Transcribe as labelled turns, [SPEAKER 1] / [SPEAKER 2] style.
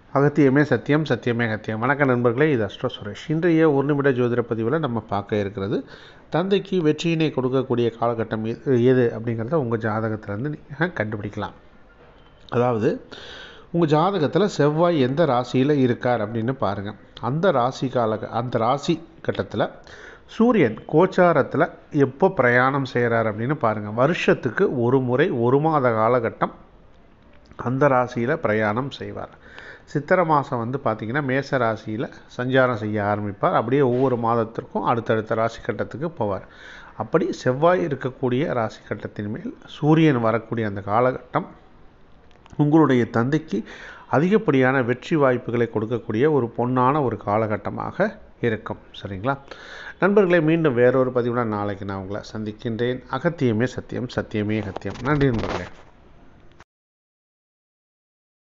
[SPEAKER 1] அகத்தியமே சத்தியம் சத்தியமே அகத்தியம் வணக்க நண்பர்களே இது அஸ்ட்ரோ சுரேஷ் இன்றைய ஒரு நிமிட ஜோதிட பதிவில் நம்ம பார்க்க இருக்கிறது தந்தைக்கு வெற்றியினை கொடுக்கக்கூடிய காலகட்டம் எது எது அப்படிங்கிறத உங்கள் ஜாதகத்திலேருந்து நீங்கள் கண்டுபிடிக்கலாம் அதாவது உங்கள் ஜாதகத்தில் செவ்வாய் எந்த ராசியில் இருக்கார் அப்படின்னு பாருங்கள் அந்த ராசி கால அந்த ராசி கட்டத்தில் சூரியன் கோச்சாரத்தில் எப்போ பிரயாணம் செய்கிறார் அப்படின்னு பாருங்கள் வருஷத்துக்கு ஒரு முறை ஒரு மாத காலகட்டம் அந்த ராசியில் பிரயாணம் செய்வார் சித்திரை மாதம் வந்து பார்த்திங்கன்னா மேச ராசியில் சஞ்சாரம் செய்ய ஆரம்பிப்பார் அப்படியே ஒவ்வொரு மாதத்திற்கும் அடுத்தடுத்த ராசி கட்டத்துக்கு போவார் அப்படி செவ்வாய் இருக்கக்கூடிய ராசி கட்டத்தின் மேல் சூரியன் வரக்கூடிய அந்த காலகட்டம் உங்களுடைய தந்தைக்கு அதிகப்படியான வெற்றி வாய்ப்புகளை கொடுக்கக்கூடிய ஒரு பொன்னான ஒரு காலகட்டமாக இருக்கும் சரிங்களா நண்பர்களை மீண்டும் வேறொரு பதிவுடன் நாளைக்கு நான் உங்களை சந்திக்கின்றேன் அகத்தியமே சத்தியம் சத்தியமே அகத்தியம் நன்றி நண்பர்களே